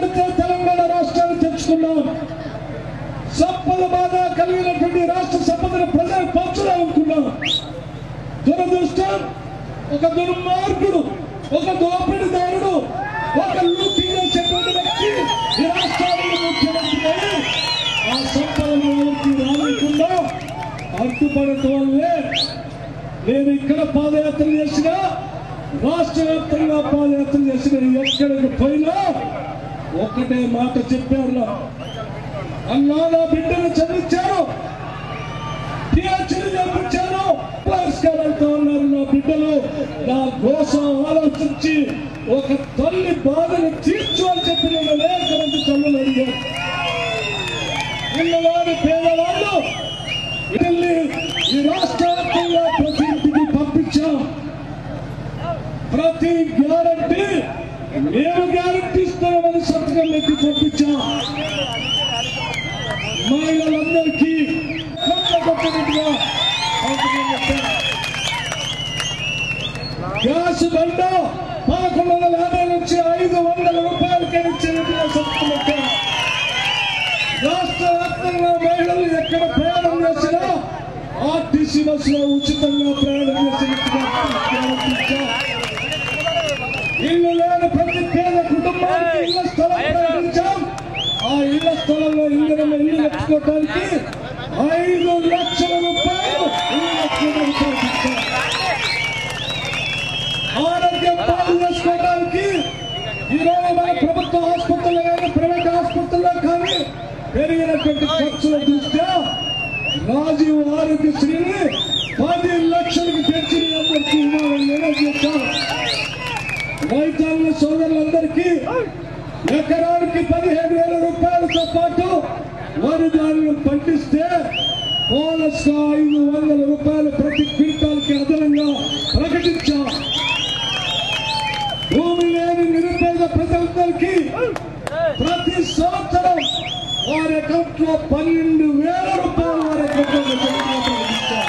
పోరాడితే తెలంగాణ రాష్ట్రాన్ని తెచ్చుకున్నాం సంపద బాధ కలిగినటువంటి రాష్ట్ర సంపదను ప్రజలు పంచుదామనుకున్నాం దురదృష్టం ఒక దుర్మార్గుడు ఒక దోపిడిదారుడు ఒక లూటీ చేసేటువంటి వ్యక్తి ఈ రాష్ట్రానికి ముఖ్యమంత్రి అయి ఆ సంపదను ఎవరికి రానికుండా అడ్డుపడటం వల్లే నేను ఇక్కడ పాదయాత్ర చేసినా రాష్ట్ర వ్యాప్తంగా పాదయాత్ర చేసిన ఎక్కడికి పోయినా ఒక్కటే మాట చెప్పారు నాకు. అన్నా నా బిడ్డను చదివించారు పిహెచ్డి చేపించాను పురస్కారాలతో ఉన్నారు నా బిడ్డలు నా కోసం ఆలోచించి ఒక తల్లి బాధను తీర్చు అని చెప్పి నేను అనేక మంది తల్లులు అడిగాను ఇళ్ళలోని పేదవాళ్ళు వీళ్ళని ఈ రాష్ట్ర వ్యాప్తంగా ప్రతి ఇంటికి పంపించాం ప్రతి గ్యారంటీ మేము గ్యారంటీ ఇస్తున్నామని సంతకం పెట్టి పంపించాం మహిళలందరికీ కొత్త కొత్తగా సంతకం పెట్టాం గ్యాస్ బండ పదకొండు వందల యాభై నుంచి ఐదు వందల రూపాయలకే ఇచ్చినట్టుగా సంతకం పెట్టాం రాష్ట్ర వ్యాప్తంగా మహిళలు ఎక్కడ ప్రయాణం చేసినా ఆర్టీసీ బస్సులో ఉచితంగా ప్రయాణం చేసినట్టుగా ప్రకటించాం. ఇల్లు లేని ప్రతి పేద కుటుంబానికి ఇళ్ల స్థలం ప్రకటించాం ఆ ఇళ్ల స్థలంలో ఇంధనం ఇల్లు కట్టుకోవడానికి ఐదు లక్షల రూపాయలు ఇల్లు కట్టుకోవడానికి ప్రకటించాం ఆరోగ్యం పాలు చేసుకోవడానికి ఈరోజు మన ప్రభుత్వ ఆసుపత్రుల్లో కానీ ప్రైవేట్ ఆసుపత్రుల్లో కానీ పెరిగినటువంటి ఖర్చుల దృష్ట్యా రాజీవ్ ఆరోగ్యశ్రీని పది లక్షలకు పెంచి మీ అందరికీ ఇవ్వాలని నిర్ణయం చేశాం రైతాంగ సోదరులందరికీ ఎకరానికి పదిహేడు వేల రూపాయలతో పాటు వరి ధాన్యం పండిస్తే బోనస్ గా ఐదు వందల రూపాయలు ప్రతి క్వింటాల్కి అదనంగా ప్రకటించాం భూమి లేని నిరుపేద ప్రజలందరికీ ప్రతి సంవత్సరం వారి అకౌంట్ లో పన్నెండు వేల రూపాయలు వారి అకౌంట్ లో జమ ప్రకటించాం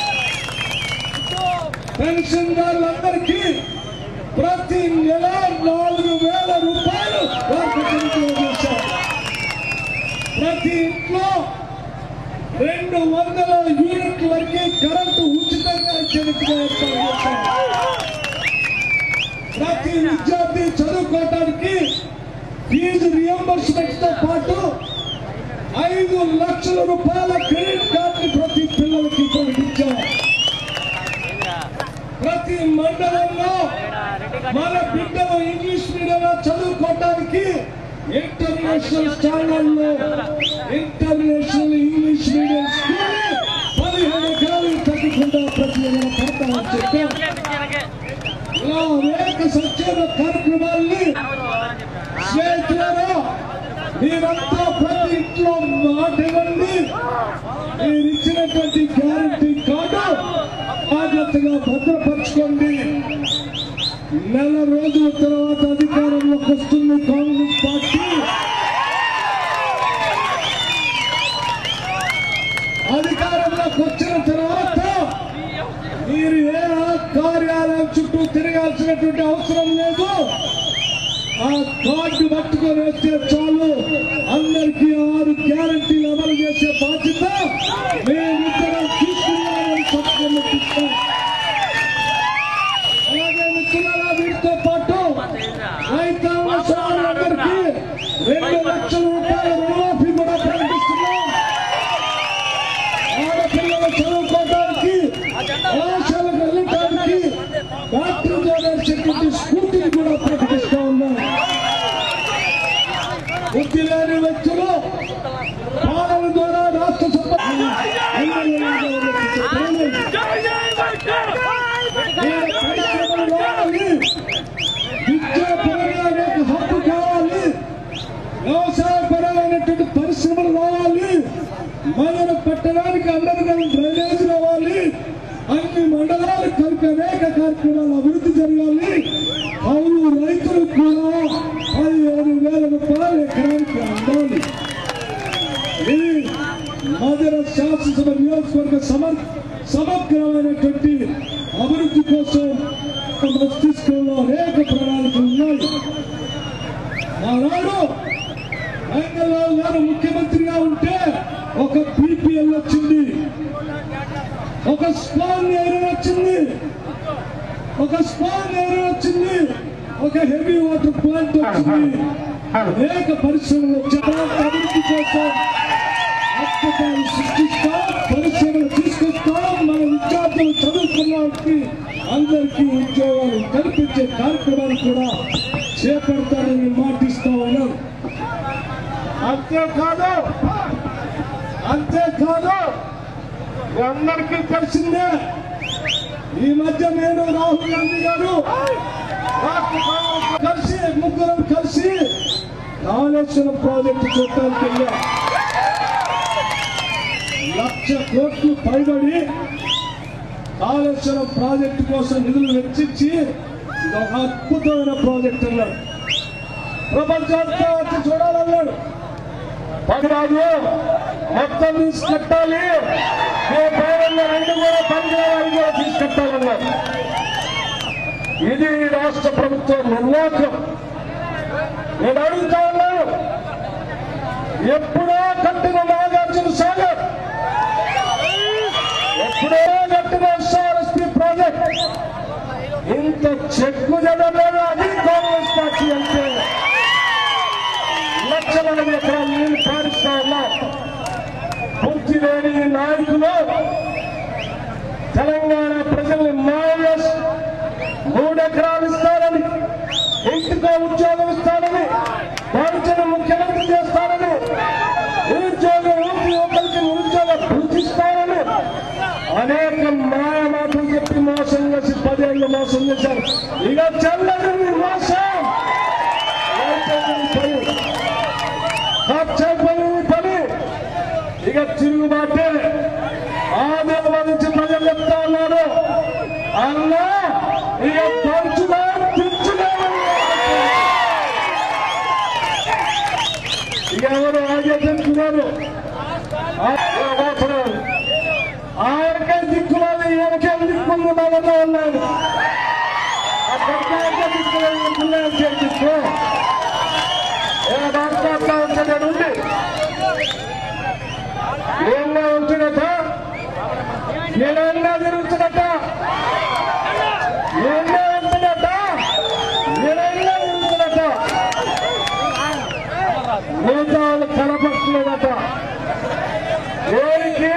పెన్షన్దారులందరికీ ప్రతి నెల నాలుగు వేల రూపాయలు వారికి జమ చేశాం ప్రతి ఇంట్లో రెండు వందల యూనిట్ల వరకు కరెంటు ఉచితంగా ఇచ్చేందుకు ఏర్పాటు చేశాం ప్రతి విద్యార్థి చదువుకోవడానికి ఫీజు రియంబర్స్మెంట్ తో పాటు ఐదు లక్షల రూపాయల క్రెడిట్ కార్డు ప్రతి పిల్లలకి ప్రకటించాం ప్రతి మండలంలో మన బిడ్డలు ఇంగ్లీష్ మీడియంలో చదువుకోవడానికి ఇంటర్నేషనల్ స్టాండర్డ్ లో ఇంటర్నేషనల్ ఇంగ్లీష్ మీడియం స్కూల్ పదిహేను ఎకరాలు తగ్గకుండా ప్రతి నెల కడతామని చెప్పాం ఇలా అనేక సంక్షేమ కార్యక్రమాల్ని స్నేహితులారా మీరంతా ప్రతి ఇంట్లో మాట ఇవ్వండి మీరు ఇచ్చినటువంటి గ్యారంటీ కార్డు జాగ్రత్తగా భద్రపరచుకోండి నెల రోజుల తర్వాత అధికారంలోకి వస్తుంది కాంగ్రెస్ పార్టీ అధికారంలోకి వచ్చిన తర్వాత మీరు ఏ కార్యాలయం చుట్టూ తిరగాల్సినటువంటి అవసరం లేదు ఆ కార్డు పట్టుకొని వస్తే చాలు అందరికీ ఆరు గ్యారంటీలు అమలు చేసే బాధ్యత మేమిద్దరం తీసుకున్నామని సంతకం పెట్టిస్తాం అలాగే మిత్రులారా వీటితో పాటు రైతాంగ సోదరులందరికీ రెండు లక్షల రూపాయల రుణమాఫీ కూడా ప్రకటిస్తున్నాం ఆడపిల్లలు చదువుకోవడానికి కళాశాలకు వెళ్ళటానికి డాక్టర్ నడిచేటువంటి స్కూటీని కూడా ప్రకటిస్తా ఉన్నాం బుద్ధి లేని వ్యక్తులు పాలన ద్వారా రాష్ట్ర సంపద పరిశ్రమలు రావాలి విద్యాపరంగా అనేక హక్కు కావాలి వ్యవసాయపరమైనటువంటి పరిశ్రమలు రావాలి మన పట్టణానికి అండర్గ్రౌండ్ డ్రైనేజ్ రావాలి అన్ని మండలాలు కలిపి అనేక కార్యక్రమాలు అభివృద్ధి జరగాలి అవును రైతులు కూడా పదిహేను వేల రూపాయలు ఎకరానికి అందాలి ఇది మధుర శాసనసభ నియోజకవర్గ సమర్ సమగ్రమైనటువంటి అభివృద్ధి కోసం మస్తిష్కంలో అనేక ప్రణాళికలు ఉన్నాయి ఆనాడు ఒక బీపీఎల్ వచ్చింది ఒక స్పాన్ ఐరన్ వచ్చింది ఒక స్పాన్ ఐరన్ వచ్చింది ఒక హెవీ వాటర్ ప్లాంట్ వచ్చింది అనేక పరిశ్రమలు వచ్చాయి అభివృద్ధి కోసం అద్భుతాలు సృష్టిస్తాం పరిశ్రమలు తీసుకొస్తాం మన విద్యార్థులు చదువుకున్న వారికి అందరికీ ఉద్యోగాలు కల్పించే కార్యక్రమాలు కూడా చేపడతానని మాటిస్తా ఉన్నాను అంతేకాదు అంతేకాదు మీ అందరికీ తెలిసిందే ఈ మధ్య నేను రాహుల్ గాంధీ గారు రాష్ట్ర కాంగ్రెస్ కలిసి ముగ్గురం కలిసి కాళేశ్వరం ప్రాజెక్టు చూడటానికి వెళ్ళాం లక్ష కోట్లు పైబడి కాళేశ్వరం ప్రాజెక్టు కోసం నిధులు వెచ్చించి ఇది ఒక అద్భుతమైన ప్రాజెక్ట్ అన్నాడు ప్రపంచాంతా వచ్చి చూడాలన్నాడు పనిరాదు మొత్తం తీసుకెట్టాలి ఏ పైన రెండు కూడా పనిచేయాలి కూడా తీసుకెట్టాలన్నారు ఇది ఈ రాష్ట్ర ప్రభుత్వం నిర్వాహకం నేను అడుగుతా ఉన్నాను ఎప్పుడో కట్టిన నాగార్జున సాగర్ ఎప్పుడో కట్టిన ఎస్ఆర్ఎస్పీ ప్రాజెక్ట్ ఇంత చెక్కు జగలేదు అది కాంగ్రెస్ పార్టీ అంటే లక్షల మంది ఎకరాలు నీళ్లు పారిస్తా ఉన్నారు బుద్ధి లేని ఈ నాయకులు తెలంగాణ ప్రజల్ని మాయస్ మూడు ఎకరాలు ఇస్తారని ఇంటికో ఉద్యోగం ఇస్తారని వారిని ముఖ్యమంత్రి చేస్తారని నిరుద్యోగ యువతి యువకులకి నిరుద్యోగ గుర్తిస్తారని అనేక మాయ మాటలు చెప్పి మోసం చేసి పదేళ్ళు మోసం చేశారు ఇక చెల్లదు మీ మోసం పని పని పని ఇక తిరుగుబాటే ఆదిలాబాద్ నుంచి ప్రజలు చెప్తా ఉన్నారు అన్నా ఇక పంచుదా తించుదా ఇక ఎవరు ఆగే తింటున్నారు ఆయనకే దిక్కులేదు ఈయనకే దిక్కుంది మనలో ఉన్నాడు అక్కడికే దిక్కులేదు పిల్లలకే దిక్కు ఏ డాక్టర్ వచ్చాడు ఉండి ఏమన్నా ఉంటుందట నేనన్నా తిరుగుతున్నట ఏమన్నా ఉంటుందట నేనన్నా తిరుగుతున్నట మిగతా వాళ్ళు కనపడుతున్నదట దేనికి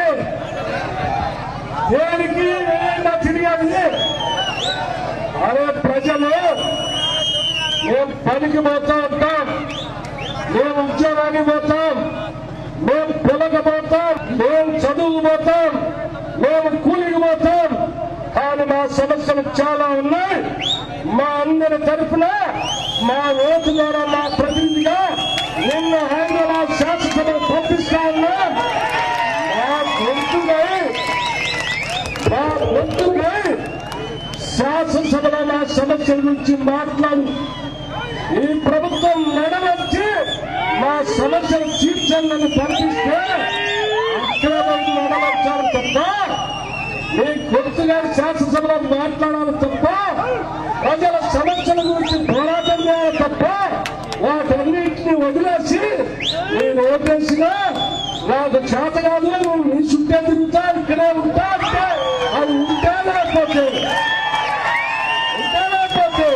దేనికి నేనన్నా తిరిగాది అరే ప్రజలు మేము పనికి పోతా ఉంటాం మేము ఉద్యోగానికి పోతాం మేము పొలకు పోతాం మేము చదువుకు పోతాం మేము కూలికి పోతాం కానీ మా సమస్యలు చాలా ఉన్నాయి మా అందరి తరఫున మా ఓటు ద్వారా మా ప్రతినిధిగా నిన్న హైదరాబాద్ శాసనసభకు పంపిస్తా ఉన్నాం మా గొంతుకై మా గొంతుకై శాసనసభలో మా సమస్యల గురించి మాట్లాడు ఈ ప్రభుత్వం నడవచ్చి మా సమస్యలు తీర్చాలని పంపిస్తే అక్రమం నడవచ్చారు తప్ప మీ కొడుకు గారి శాసనసభలో మాట్లాడాలి తప్ప ప్రజల సమస్యల గురించి పోరాటం చేయాలి తప్ప వాటన్నింటినీ వదిలేసి నేను ఓటేసినా నాకు చేత కాదు నువ్వు నీ చుట్టే తిరుగుతా ఇక్కడే ఉంటా అంటే అది ఉంటే లేకపోతే ఉంటే లేకపోతే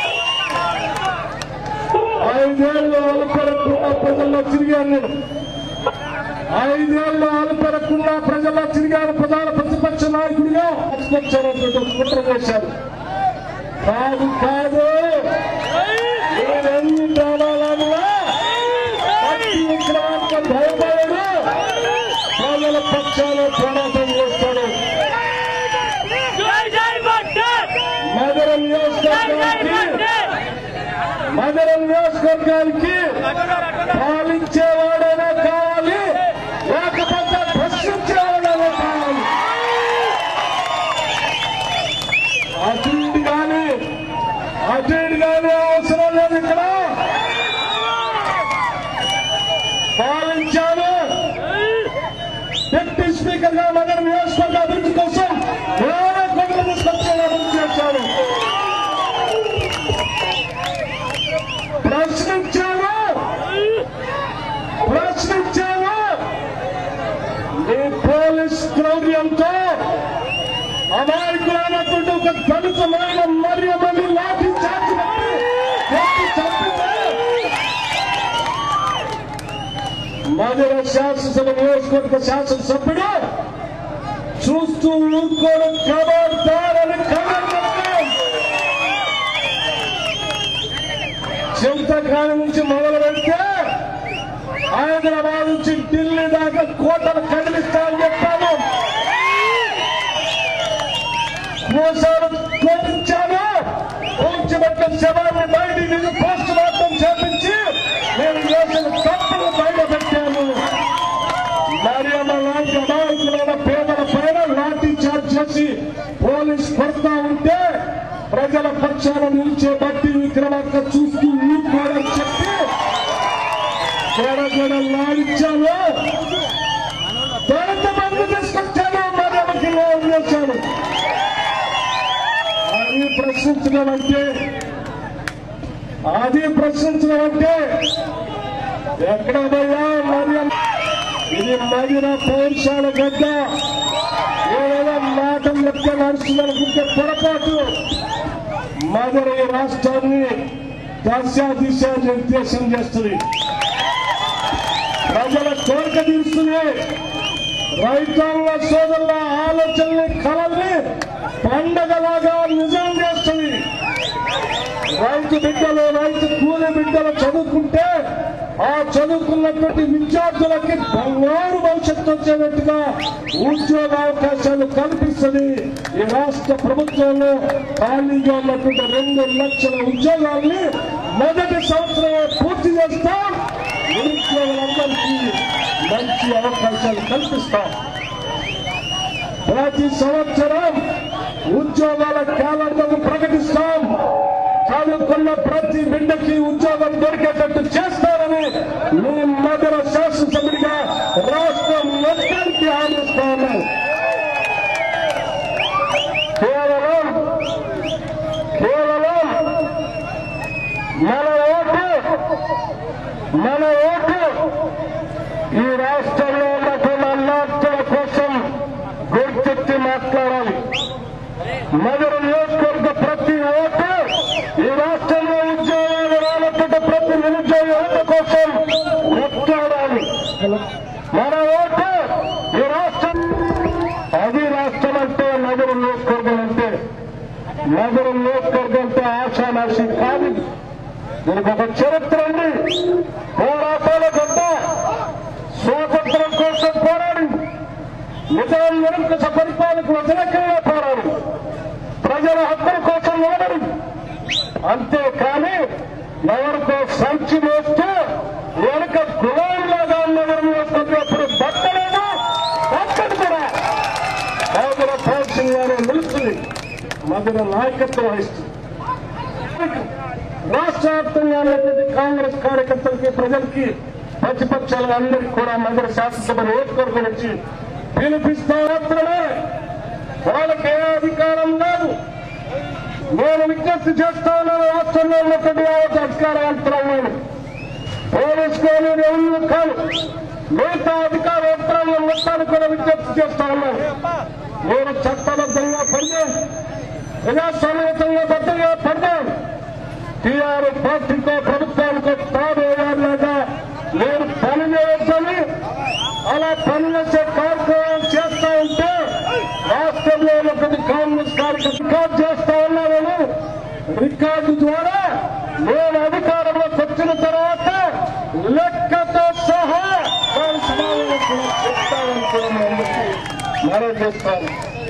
ఐదేళ్ళు అలపెరకుండా ప్రజల్లో తిరిగాను నేను ఐదేళ్ళు అలపెరకుండా ప్రజల్లో తిరిగాను ప్రధాన ప్రతిపక్ష నాయకుడిగా వచ్చారన్నట్టు కుట్ర చేశారు కాదు కాదు మీరెన్ని డ్రామాలన్నా పట్టి విక్రమార్క భయపడడు ప్రజల పక్షాన పోరాటం చేస్తాడు జై జై భక్తర్ మధురం జై జై నియోజకవర్గానికి భక్తర్ మధురం నియోజకవర్గానికి పాలించేవాడైనా కావాలి లేకపోతే ప్రశ్నించేవాడైనా కావాలి అటు ఇటు కానీ అటు ఇటు కానీ అవసరం లేదు ఇక్కడ పాలించాను డిప్యూటీ స్పీకర్ గా మదర్ నియోజకవర్గ అభివృద్ధి కోసం వేరే కొండలు తీసుకొచ్చి అభివృద్ధి చేశాను ప్రశ్నించాను ప్రశ్నించాను శౌర్యంతో అమాయకులైనటువంటి ఒక దళిత మహిళ మరియమని లాఠీ చార్జ్ పెట్టి కొట్టి చంపితే మధుర శాసనసభ నియోజకవర్గ శాసనసభ్యుడు చూస్తూ ఊరుకోవడం కబడ్డారని కబడ్డారు చింతకాలం నుంచి మొదలు పెడితే హైదరాబాద్ నుంచి ఢిల్లీ దాకా కోటలు కదిలిస్తామని చెప్పాను మోసాలు కోపించాను పూడ్చిబట్టిన శవాన్ని బయటికి తీసి పోస్ట్ మార్టం చేపించి నేను చేసిన తప్పులు బయట పెట్టాను మరియమ్మ లాంటి అమాయకులైన పేదల పైన లాఠీ చార్జ్ చేసి పోలీస్ కొడతా ఉంటే ప్రజల పక్షాన నిలిచే బట్టి విక్రమార్క చూస్తూ ఊరుకోవడం చెప్పి గడగడలాడించాను దళిత బంధు తీసుకొచ్చాను మరియమ్మకి లోన్ చేశాను అది ప్రశ్నించడం అంటే అది ప్రశ్నించడం అంటే ఎక్కడ పోయా మరియమ్మ ఇది మదిన పౌరుషాల గడ్డ ఏదైనా మాటలు చెప్తే నడుస్తుందనుకుంటే పొరపాటు మదర్ ఈ రాష్ట్రాన్ని దశ దిశ నిర్దేశం చేస్తుంది ప్రజల కోరిక తీరుస్తుంది రైతాంగ సోదరుల ఆలోచనని కలల్ని పండగలాగా నిజం చేస్తుంది రైతు బిడ్డలు రైతు కూలి బిడ్డలు చదువుకుంటే ఆ చదువుకున్నటువంటి విద్యార్థులకి బంగారు భవిష్యత్తు వచ్చేటట్టుగా ఉద్యోగ అవకాశాలు కల్పిస్తుంది ఈ రాష్ట్ర ప్రభుత్వంలో ఖాళీగా ఉన్నటువంటి రెండు లక్షల ఉద్యోగాల్ని మొదటి సంవత్సరమే పూర్తి చేస్తాం నిరుద్యోగులందరికీ మంచి అవకాశాలు కల్పిస్తాం ప్రతి సంవత్సరం ఉద్యోగాల క్యాలెండర్ ప్రకటిస్తాం చదువుకున్న ప్రతి బిడ్డకి ఉద్యోగం దొరికేటట్టు చేస్తారని మీ మధుర శాసనసభ్యుడిగా రాష్ట్రం మొత్తానికి హామీస్తా ఉన్నాను కేవలం కేవలం మన ఓటు మన ఓటు ఈ రాష్ట్రంలో ఉన్నటువంటి అన్నార్థుల కోసం గుర్తెత్తి మాట్లాడాలి మధుర నియోజకవర్గ ప్రతి ఓటు ఈ రాష్ట్రంలో ఉద్యోగాలు రానటువంటి ప్రతి నిరుద్యోగ ఓటు కోసం కొట్లాడాలి మన ఓటు ఈ రాష్ట్రం అది రాష్ట్రం అంటే నగర నియోజకవర్గం అంటే నగర నియోజకవర్గం అంటే ఆశానాశి కాదు దీనికి ఒక చరిత్ర ఉంది పోరాటాల గడ్డ స్వాతంత్రం కోసం పోరాడి నిజాం నిరంకుశ పరిపాలనకు వ్యతిరేకంగా పోరాడి ప్రజల హక్కుల కోసం నిలబడి అంతేకాని ఎవరికో సంచి మోస్తూ వెనుక గులాంలాగా ఉన్నవారు అప్పుడు బట్టలేదు బట్టలు కూడా మధుర పౌరుషం గారు నిలుస్తుంది మధుర నాయకత్వం వహిస్తుంది రాష్ట్ర వ్యాప్తంగా ఉన్నటువంటి కాంగ్రెస్ కార్యకర్తలకి ప్రజలకి ప్రతిపక్షాల అందరికీ కూడా మధుర శాసనసభ నియోజకవర్గం నుంచి పిలిపిస్తా మాత్రమే వాళ్ళకి ఏ అధికారం లేదు నేను విజ్ఞప్తి చేస్తా ఉన్నాను రాష్ట్రంలో ఉన్నటువంటి యావత్ అధికార యంత్రాంగాన్ని పోలీస్ కానీ రెవెన్యూ కాదు మిగతా అధికార యంత్రాంగం మొత్తాన్ని కూడా విజ్ఞప్తి చేస్తా ఉన్నాను మీరు చట్టబద్ధంగా పనిచేయండి ప్రజాస్వామ్యతంగా బద్దగా పడ్డాను టీఆర్ పార్టీకో ప్రభుత్వానికో తాబేయాలాగా నేను పని చేయొద్దని అలా పని చేసే కార్యక్రమం చేస్తా ఉంటే రాష్ట్రంలో ఉన్నటువంటి కాంగ్రెస్ కార్యకర్త రికార్డు చేస్తా ఉన్నారని రికార్డు ద్వారా నేను అధికారంలోకి వచ్చిన తర్వాత లెక్కతో సహా వారి సమావేశంలో చెప్తానని కూడా నేను మనవి చేస్తాను